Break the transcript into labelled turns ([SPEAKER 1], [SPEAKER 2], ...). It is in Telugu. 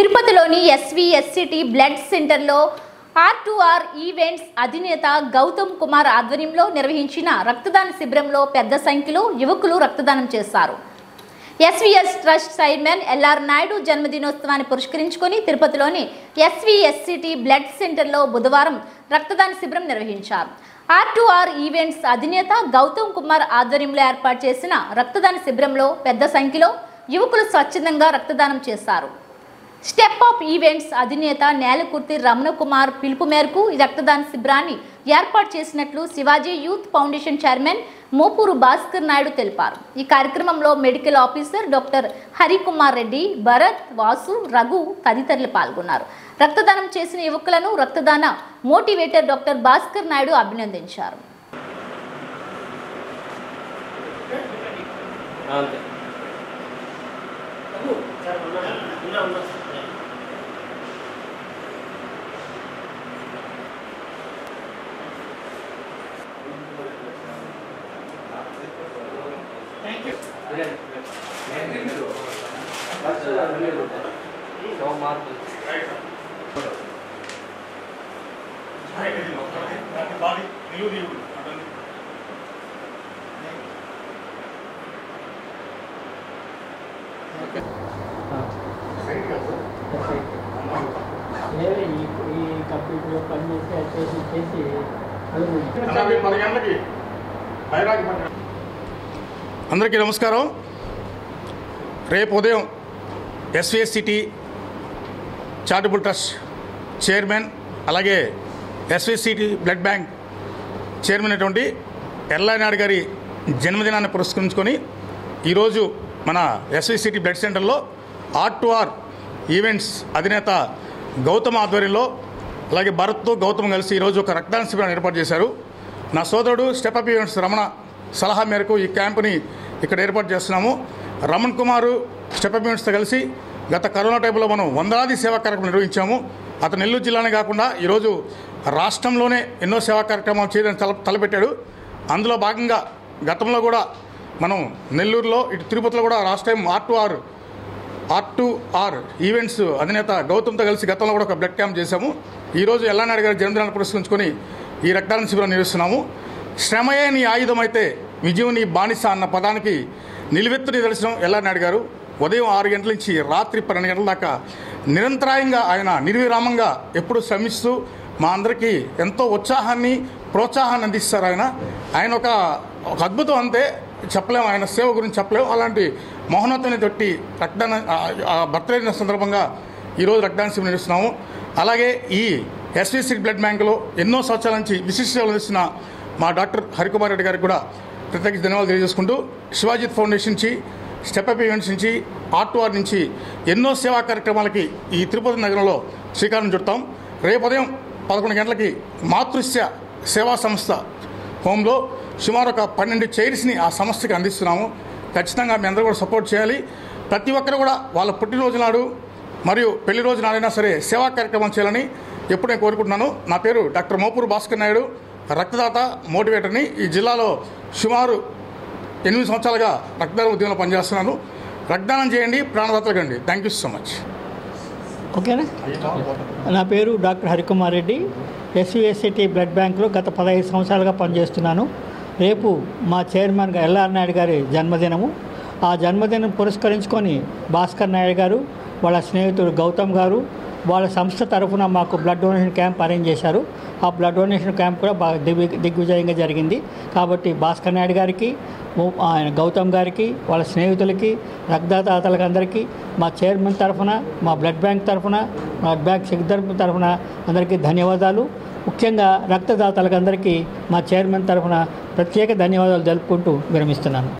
[SPEAKER 1] తిరుపతిలోని ఎస్వి ఎస్సిటి బ్లడ్ సెంటర్లో ఆర్ టు ఆర్ ఈవెంట్స్ అధినేత గౌతమ్ కుమార్ ఆధ్వర్యంలో నిర్వహించిన రక్తదాన శిబిరంలో పెద్ద సంఖ్యలో యువకులు రక్తదానం చేశారు SVS trust chairman LR Naidu జన్మదినోత్సవాన్ని పురస్కరించుకొని తిరుపతిలోని ఎస్విఎస్సిటి బ్లడ్ సెంటర్లో బుధవారం రక్తదాన శిబిరం నిర్వహించారు ఆర్ టు ఆర్ ఈవెంట్స్ అధినేత గౌతమ్ కుమార్ ఆధ్వర్యంలో ఏర్పాటు చేసిన రక్తదాన శిబిరంలో పెద్ద సంఖ్యలో యువకులు స్వచ్ఛందంగా రక్తదానం చేశారు స్టెప్ అప్ ఈవెంట్స్ అధినేత నేలకుర్తి రమణ కుమార్ పిలుపు మేరకు ఈ రక్తదాన శిబిరాన్ని ఏర్పాటు చేసినట్లు Shivaji youth foundation chairman Mopuru Bhaskar Naidu తెలిపారు ఈ కార్యక్రమంలో medical officer doctor Harikumar Reddy Bharat Vasu Raghu తదితరులు పాల్గొన్నారు రక్తదానం చేసిన యువకులను రక్తదాన మోటివేటర్ డాక్టర్ భాస్కర్ నాయుడు అభినందించారు
[SPEAKER 2] అంతే
[SPEAKER 3] వేరే ఈ ఈ కంప్యూటర్లో పని చేసి అది చేసి చేసి అది
[SPEAKER 4] అలాగే పది గంటలకి బైరాగి పని అందరికీ నమస్కారం రేపు ఉదయం SVS city charitable trust chairman అలాగే SVS city blood bank chairman అయినటువంటి ఎల్లాయి నాయుడు గారి జన్మదినాన్ని పురస్కరించుకొని ఈరోజు మన ఎస్వి సిటీ బ్లడ్ సెంటర్లో ఆర్ టు ఆర్ ఈవెంట్స్ అధినేత గౌతమ్ ఆధ్వర్యంలో అలాగే భరత్తో గౌతమ్ కలిసి ఈరోజు ఒక రక్తదాన శిబిరాన్ని ఏర్పాటు చేశారు నా సోదరుడు స్టెప్ అప్ ఈవెంట్స్ రమణ సలహా మేరకు ఈ క్యాంపుని ఇక్కడ ఏర్పాటు చేస్తున్నాము రమణ్ కుమారు స్టెప్ అప్ ఈవెంట్స్తో కలిసి గత కరోనా టైంలో మనం వందలాది సేవా కార్యక్రమం నిర్వహించాము అతను నెల్లూరు జిల్లానే కాకుండా ఈరోజు రాష్ట్రంలోనే ఎన్నో సేవా కార్యక్రమాలు చేయడానికి తల తలపెట్టాడు అందులో భాగంగా గతంలో కూడా మనం నెల్లూరులో ఇటు తిరుపతిలో కూడా last time R two R R two R events అధినేత గౌతమ్తో కలిసి గతంలో కూడా ఒక బ్లడ్ క్యాంప్ చేశాము ఈరోజు ఎల్లానాయుడు గారి జన్మదినాన్ని పురస్కరించుకొని ఈ రక్తదాన శిబిరం నిర్వహిస్తున్నాము శ్రమయే నీ ఆయుధం అయితే విజయం నీ బానిస అన్న పదానికి నిలువెత్తు నిదర్శనం ఎల్లానాయుడు గారు ఉదయం ఆరు గంటల నుంచి రాత్రి పన్నెండు గంటల దాకా నిరంతరాయంగా ఆయన నిర్విరామంగా ఎప్పుడు శ్రమిస్తూ మా అందరికీ ఎంతో ఉత్సాహాన్ని ప్రోత్సాహాన్ని అందిస్తారు ఆయన ఆయన ఒక ఒక అద్భుతం అంతే చెప్పలేము ఆయన సేవ గురించి చెప్పలేము అలాంటి మౌనతని తొట్టి రక్తదాన బర్త్డే సందర్భంగా ఈరోజు రక్తదాన శిబిరం నిర్వహిస్తున్నాము అలాగే ఈ ఎస్విసి బ్లడ్ బ్యాంకులో ఎన్నో సంవత్సరాల నుంచి విశిష్ట సేవలు అందిస్తున్న మా డాక్టర్ హరికుమార్ రెడ్డి గారికి కూడా ప్రత్యేక ధన్యవాదాలు తెలియజేసుకుంటూ శివాజిత్ ఫౌండేషన్ నుంచి స్టెప్అప్ ఈవెంట్స్ నుంచి ఆర్ట్ వార్ నుంచి ఎన్నో సేవా కార్యక్రమాలకి ఈ తిరుపతి నగరంలో శ్రీకారం చుడతాం రేపు ఉదయం పదకొండు గంటలకి మాతృశ్య సేవా సంస్థ హోంలో సుమారు ఒక పన్నెండు చైర్స్ని ఆ సంస్థకి అందిస్తున్నాము ఖచ్చితంగా మీ అందరూ కూడా సపోర్ట్ చేయాలి ప్రతి ఒక్కరు కూడా వాళ్ళ పుట్టినరోజు నాడు మరియు పెళ్లి రోజు నాడైనా సరే సేవా కార్యక్రమం చేయాలని ఎప్పుడు నేను కోరుకుంటున్నాను నా పేరు డాక్టర్ మోపూరు భాస్కర్ నాయుడు రక్తదాత మోటివేటర్ని ఈ జిల్లాలో సుమారు ఎనిమిది సంవత్సరాలుగా రక్తదాన ఉద్యమంలో పనిచేస్తున్నాను రక్తదానం చేయండి ప్రాణదాతలు కండి థ్యాంక్ యూ సో మచ్
[SPEAKER 3] ఓకేనా నా పేరు doctor Harikumar Reddy SVSCT blood బ్యాంక్లో గత పదహైదు సంవత్సరాలుగా పనిచేస్తున్నాను రేపు మా చైర్మన్గా ఎల్ఆర్ నాయుడు గారి జన్మదినము ఆ జన్మదినం పురస్కరించుకొని భాస్కర్ నాయుడు గారు వాళ్ళ స్నేహితుడు గౌతమ్ గారు వాళ్ళ సంస్థ తరఫున మాకు బ్లడ్ డొనేషన్ క్యాంప్ అరేంజ్ చేశారు ఆ బ్లడ్ డొనేషన్ క్యాంప్ కూడా బాగా దిగ్వి దిగ్విజయంగా జరిగింది కాబట్టి భాస్కర్ నాయుడు గారికి ఓ- ఆయన గౌతమ్ గారికి వాళ్ళ స్నేహితులకి రక్తదాతలకు అందరికీ మా చైర్మన్ తరఫున మా బ్లడ్ బ్యాంక్ తరఫున బ్లడ్ బ్యాంక్ సిగ్ధర్మ తరఫున అందరికీ ధన్యవాదాలు ముఖ్యంగా రక్తదాతలకు అందరికీ మా చైర్మన్ తరఫున ప్రత్యేక ధన్యవాదాలు తెలుపుకుంటూ విరమిస్తున్నాను